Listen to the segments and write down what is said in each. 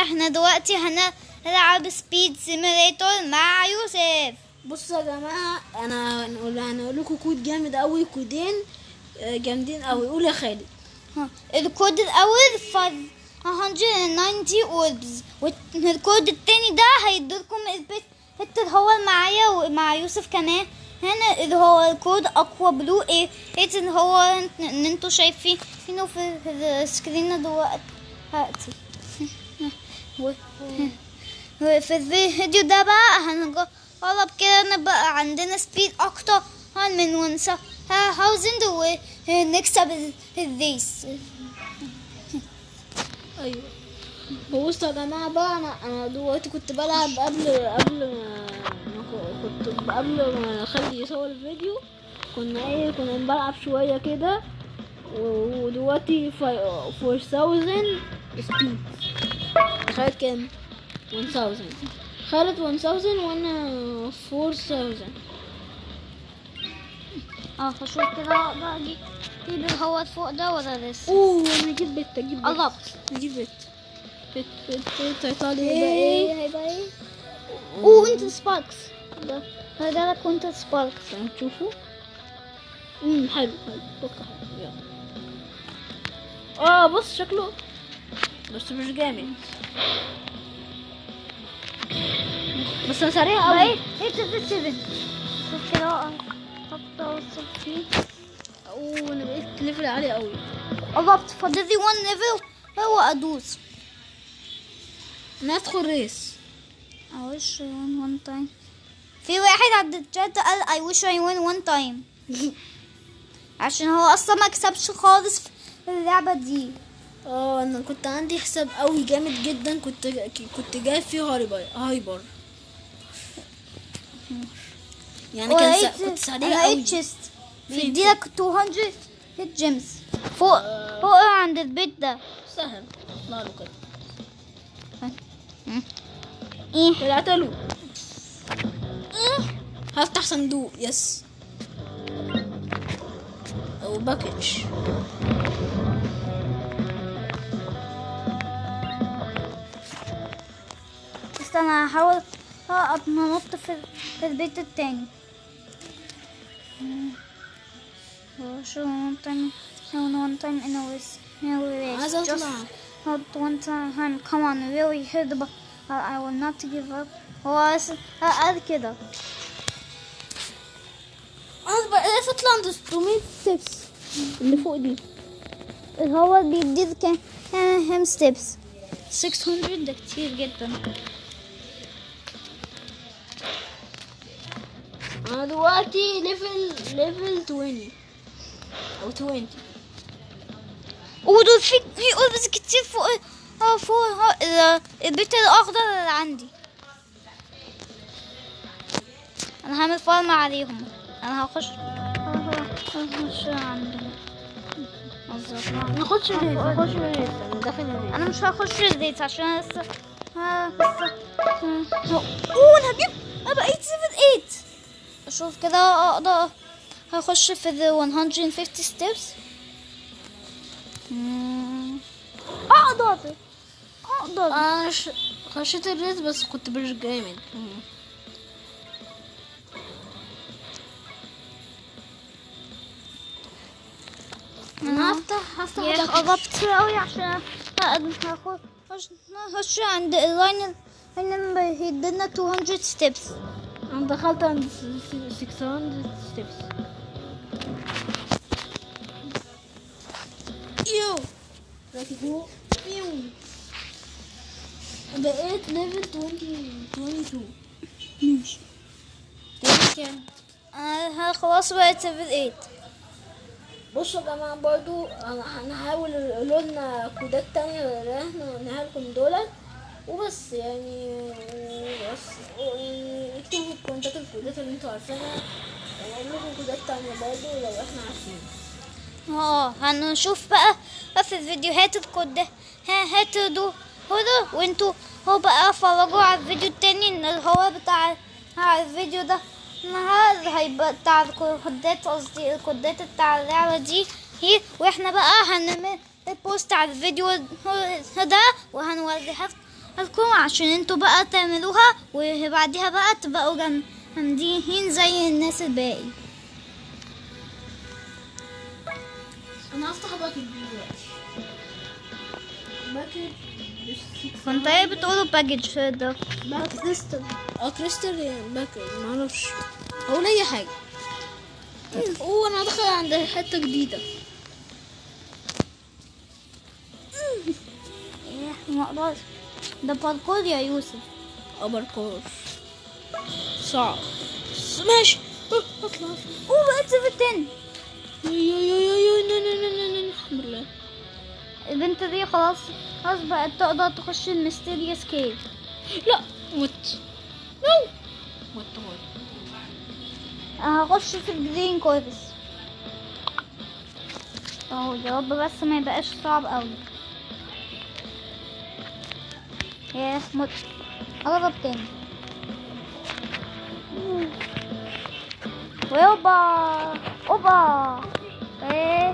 احنا دلوقتي هنلعب سبيد سيميليتور مع يوسف بصوا يا جماعه انا هنقول هنقول لكم كود جامد قوي كودين آه، جامدين قوي قول يا خالد ها، الكود الاول 590 اوربز والكود التاني ده هيدولكم البيت البت اللي هو معايا ومع يوسف كمان هنا اللي هو الكود اقوى بلو ايه ايه اللي هو انت- ان انتوا شايفينه في في السكرين دلوقتي و- وفي الفيديو ده بقى هنجرب كده نبقى عندنا سبيد اكتر من ونسا هاوزند ونكسب ال- الريس ايوه بصوا يا جماعه بقى انا انا دلوقتي كنت بلعب قبل قبل ما ما ك- كنت قبل ما خالد يصور الفيديو كنا ايه كنا بلعب شويه كده و- ودلوقتي 4000 سبيد خالد كام 1000 خالد 1000 وانا 4000 اه هشوف كده اقدر اجيب اجيب اللي هو فوق ده ولا لسه اوه انا اجيب بيت اجيب بيت قربت اجيب بيت بيت بيت بيت ايطالي يبقى ايه هيبقى ايه اوه انت سباركس ده ده لك وانت سباركس هنشوفه امم حلو حلو فكرة حلو يلا اه بص شكله بس مش جامد بس انا سريع بقى قوي ايه ايه تلاتة سيفن شوف كده قربت اوصل فيه اوه انا بقيت ليفل عالي قوي قربت فاضل لي 1 ليفل هو ادوس انا ادخل ريس I wish I won one time في واحد على الشات قال I wish I won one time عشان هو اصلا ما كسبش خالص في اللعبة دي اه انا كنت عندي حساب قوي جامد جدا كنت كنت جايب فيه هايبر هايبر يعني كان س... كنت سريع قوي تشيست فين؟ بيديلك 200 هيت جيمز فوق فوق عند البيت ده سهل اطلع له كده ايه طلعت له ايه هفتح صندوق يس او باكج استنى هحاول انط في في البيت التاني شو one time no one time in a race no race عايزة just اطلع not one time come on really hit the ball I will not give up هو أس- قال كده انا بقيت اطلع عند 600 ستيبس اللي فوق دي اللي هو بيدي كان هم ستيبس 600 ده كتير جدا انا دلوقتي ليفل ليفل 20 او 20 ودول في في أوربز كتير فوق اه فوق ها- ال- البيت الأخضر اللي عندي أنا هعمل فارم عليهم أنا هخش هخش عندهم بالظبط. نخش الريس نخش الريس انا داخل الريس أنا مش هخش البيت عشان أنا لسه ها لسه اوه أنا هجيب أنا بقيت ليفل 8 أشوف كده أقدر هخش في ال 150 steps مم. أقدر أقدر انا ش... خشيت الريس بس كنت مش جامد انا هفتح هفتح يا باكج. قربت قوي عشان هاخد هخش عند اللاين اللي هيدينا 200 ستيبس انا دخلت عند س- س- 600 ستيبس يو راكب فوق يو بقيت ليفل 20 22 ماشي تاني كام انا خلاص بقيت ليفل 8 بصوا يا جماعة برضو أنا هنحاول يقولوا لنا كودات تانية غير احنا قلناها لكم دولت وبس يعني بس يعني اكتبوا في الكومنتات الكودات اللي انتوا عارفينها ونقول لكم كودات تانية برضو لو احنا عارفين اه هنشوف بقى بقى في الفيديوهات الكود ده ها هاتوا دو هو ده وانتوا هو بقى اتفرجوا على الفيديو التاني اللي هو بتاع بتاع الفيديو ده النهار هيبقى بتاع الكودات قصدي الكودات بتاع اللعبة دي هي واحنا بقى هنعمل البوست على الفيديو ده وهنوريها لكم عشان انتوا بقى تعملوها وبعديها بقى تبقوا جم- جامدين زي الناس الباقي انا هفتح باكت دلوقتي باكت كنت ايه بتقولوا باكج ده باك كريستال اه كريستال باك معرفش اقول اي حاجه اوه انا داخل عند حته جديده ايه ما اقدرش ده باركور يا يوسف ابركور صعب بس ماشي أه، اطلع اوه بقيت سيف التاني يو يو يو يو يو نا نا نا نا نا الحمد لله البنت دي خلاص خلاص بقت تقدر تخش الميستيريوس كيف لا موت نو موت موت هخش في الجرين كورس اهو يا رب بس ما يبقاش صعب قوي ياه مت اضرب تاني ويوبا اوبا ايه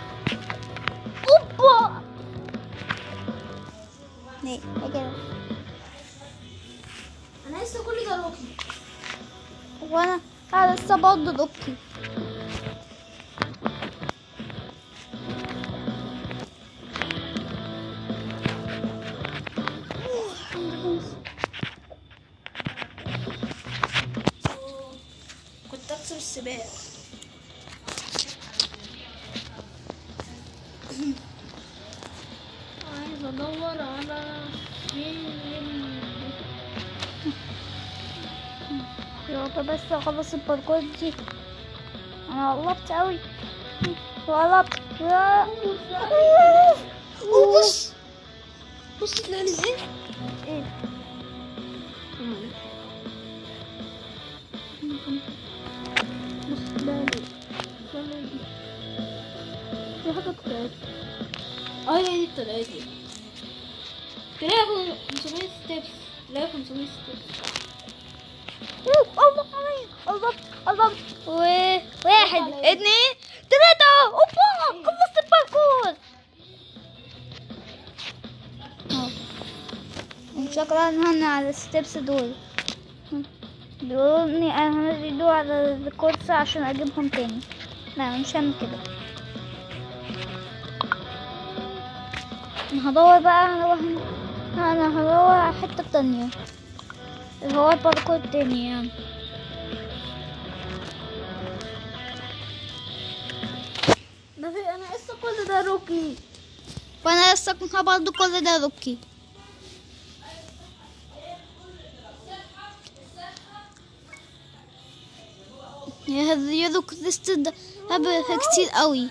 اوبا ايه إيه كده انا لسه كل ده روكي وانا انا لسه برضه دوكي كنت اكسب السباق عايز ادور على فين يا رب بس اخلص الباركور دي انا غلطت قوي غلطت يا بص بص تلاقي ايه ايه بص تلاقي في حاجة طلعت اه هي دي طلعت لي تلاقي 500 ستيبس تلاقي 500 ستيبس أوه، الله عليا الله الله و- واحد اتنين تلاتة اوبا خلصت الباركور أهو. شكرا هنا على الستبس دول بيقولوا انا هنزل على الكورس عشان اجيبهم تاني لا مش هعمل كده انا هدور بقى على واحد انا هدور على حتة تانية اللي هو الباركور التاني يعني ده في انا لسه كل ده روكي وانا لسه كنت برضه كل ده روكي يا هذا يا روك لست ده هبه كتير قوي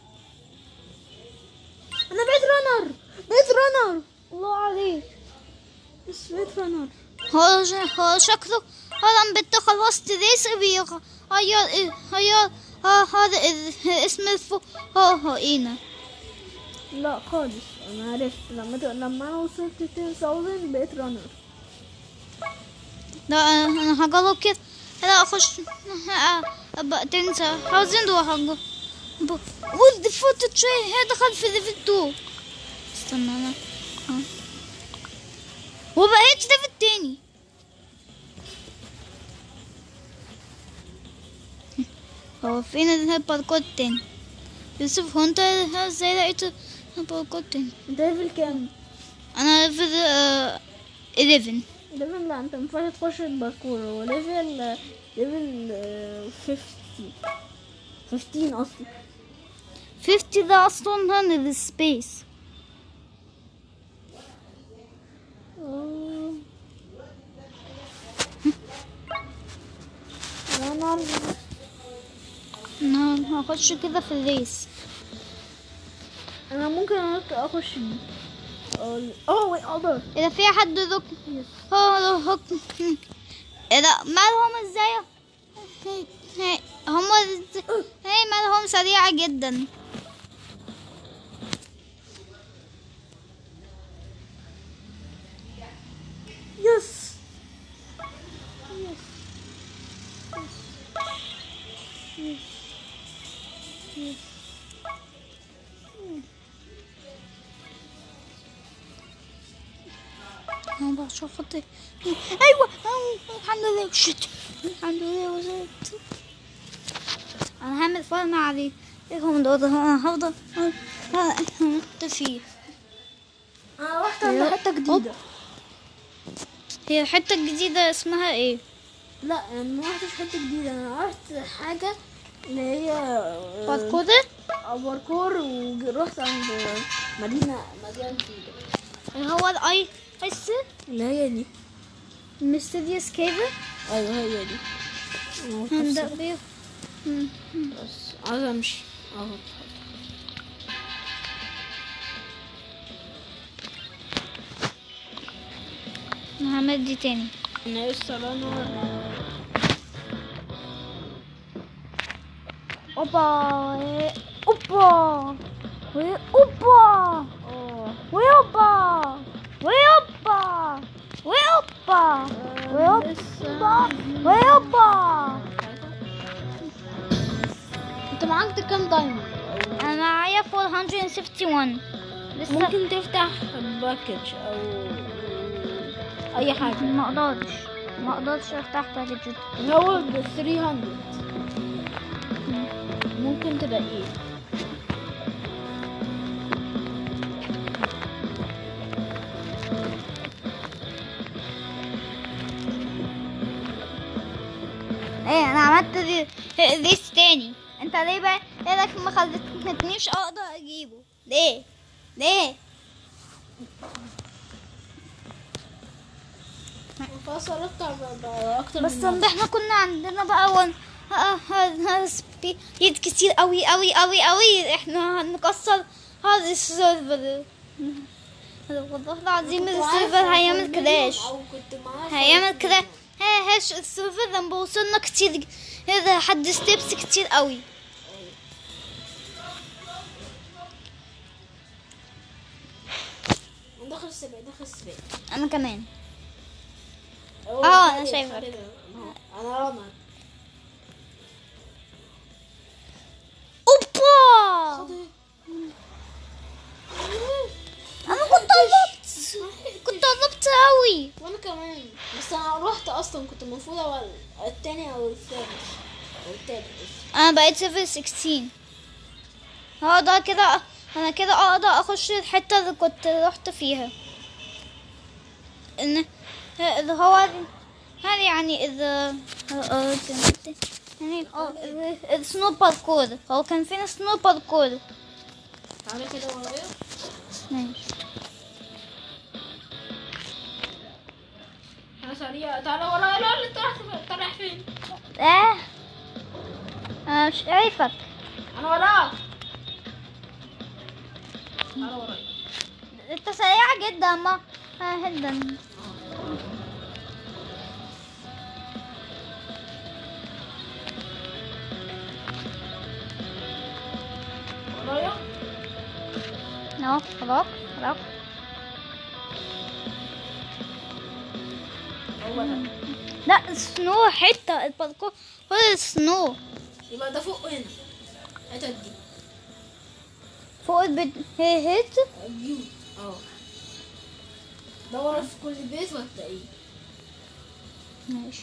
انا بقيت رانر بقيت رانر الله عليك بس بقيت رانر هو ش- هو شكله هذا بنت خلاص تريس بيغ هيا هيا هذا اسم الفو هو هو اينا لا خالص انا عرفت لما ت... لما انا وصلت 10000 بقيت رانر لا انا هجرب كده لا اخش ابقى تنسى عاوزين نروح هنجو ولد فوت تري هي دخل في ليفل 2 استنى انا ها. وبقيت ليفل تاني هو فين الباركور التاني يوسف هو انت ازاي لقيت الباركور التاني انت ليفل كام؟ انا ليفل آه، 11 ليفل لا انت مينفعش تخش الباركور هو ليفل ليفل آه، 50 15 قصدي 50 ده اصلا هنا السبيس آه. رانر انا هخش كده في الريس انا ممكن أنط اخش دي اه وي اقدر اذا في حد ركن هو ركن اذا مالهم ازاي هي- هي- هم إز- هي مالهم سريعة جدا يس انا بشوف الط- ايوه أو، الحمد لله شت الحمد لله وصلت انا هعمل فارم عليه ايه هم دول انا هفضل انط فيه انا رحت أيوة. عند حته جديده هي الحته الجديده اسمها ايه لا انا ما رحتش حته جديده انا رحت حاجه اللي هي باركور باركور ورحت عند مدينه مدينه جديده اللي هو الاي اس اللي هي دي ميستيريوس كيفن ايوه هي دي أنا رحت هنبدأ أفصل. بيه مم. بس عايز امشي اهو هعمل دي تاني انا لسه انا اوبا إيه، اوبا وي- اوبا اه ويوبا ويوبا ويوبا ويوبا ويوبا انت معاك كام دايموند انا معايا 461 لسه ممكن تفتح باكج او اي حاجه ما اقدرش ما اقدرش افتح باكج هو ب 300 ممكن تلاقيه ايه انا عملت دي ريس تاني انت ليه بقى ايه رايك ما خلتنيش اقدر اجيبه ليه ليه خلاص قربت على اكتر بس من احنا كنا عندنا بقى ون سبيد كتير قوي قوي قوي قوي احنا هنكسر هذا السيرفر والله العظيم السيرفر هيعمل كراش او كنت معاه هيعمل كده ها هاش السيرفر لما وصلنا كتير هذا حد ستيبس كتير قوي داخل السباق داخل السباق انا كمان هو اه، أنا خالد، شايفك. خالد، انا رامر اوبا انا كنت قربت كنت قربت قوي وانا كمان بس انا رحت اصلا كنت المفروض اول التاني او الثالث او التالت انا بقيت ليفل 16 هقدر كده انا كده اقدر اخش الحته اللي كنت رحت فيها ان اللي هو هذه يعني اذا يعني اه السنو باركور هو كان فين سنو باركور تعالى كده ورايا ماشي انا سريع تعالى ورايا لا لا انت رايح انت رايح فين اه انا مش شايفك انا وراك تعالى ورايا انت سريع جدا ما آه، جدا ورايا اهو خلاص خلاص هو ده لا سنو حته الباركور هو السنو يبقى ده فوق هنا الحتت دي فوق البيت هي هيت البيوت اه دور في كل بيت وهتلاقيه ماشي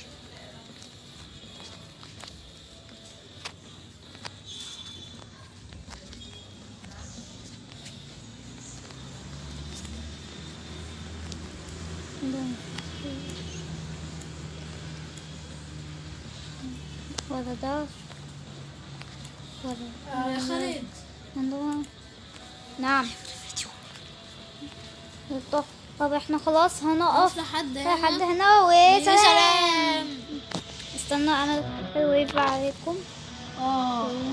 ولا ده ولا آه يا خالد عندنا نعم طب طب احنا خلاص هنقف لحد لحد هنا هنا يا وسلام سلام استنى انا الويف عليكم اه